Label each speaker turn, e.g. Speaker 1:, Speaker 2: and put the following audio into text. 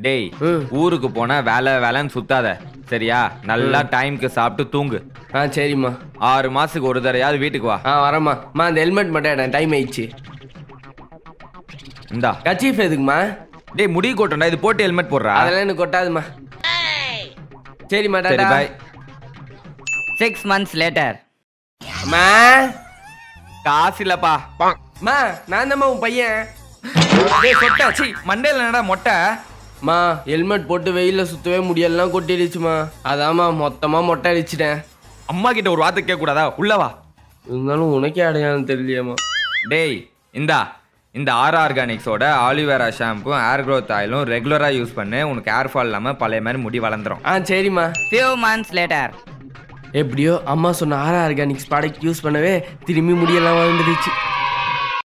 Speaker 1: டேய்
Speaker 2: ம்.
Speaker 1: ஊருக்கு போனா வேலை வேலைன்னு சுத்தாத சரியா நல்லா டைம்க்கு சாப்பிட்டு தூங்கு
Speaker 2: ஆ சரிம்மா
Speaker 1: ஆறு மாசத்துக்கு ஒரு தடையாவது வீட்டுக்கு வா
Speaker 2: ஆ வரேம்மா அம்மா அந்த ஹெல்மெட் மட்டும் எடு டைம் ஆயிடுச்சு
Speaker 1: இந்தா
Speaker 2: கச்சீஃப் எதுக்குமா
Speaker 1: டேய் முடி கொட்டண்டா இது போட்டு ஹெல்மெட் போடுறா
Speaker 2: அதெல்லாம் எனக்கு கொட்டாதுமா சரிம்மா
Speaker 1: சரி
Speaker 2: tata
Speaker 1: bye
Speaker 3: six months later
Speaker 2: அம்மா
Speaker 1: காசு இல்லப்பா
Speaker 2: அம்மா நான் தாம்மா உன் பையன்
Speaker 1: டேய் சொட்டா சீ மண்டையில என்னடா மொட்டை
Speaker 2: மா ஹெல்மெட் போட்டு வெயில்ல சுத்தவே முடியலாம் கொட்டிடுச்சுமா அதாம்மா மொத்தமா மொட்டை அடிச்சிட்டேன்
Speaker 1: அம்மா கிட்ட ஒரு வார்த்தை கேட்க கூடாதா உள்ள வா
Speaker 2: இருந்தாலும் உனக்கே அடையாளம் தெரியலையாம்மா
Speaker 1: டேய் இந்தா இந்த ஆர் ஆர்கானிக்ஸோட ஆலிவேரா ஷாம்பும் ஹேர் க்ரோத் ஆயிலும் ரெகுலராக யூஸ் பண்ணு உனக்கு ஹேர் ஃபால் இல்லாமல் பழைய மாதிரி முடி வளர்ந்துரும்
Speaker 2: ஆ சரிம்மா
Speaker 3: ஃபியூ மந்த்ஸ் லேட்டர்
Speaker 2: எப்படியோ அம்மா சொன்ன ஆரா ஆர்கானிக்ஸ் ப்ராடக்ட் யூஸ் பண்ணவே திரும்பி முடியெல்லாம் வந்துடுச்சு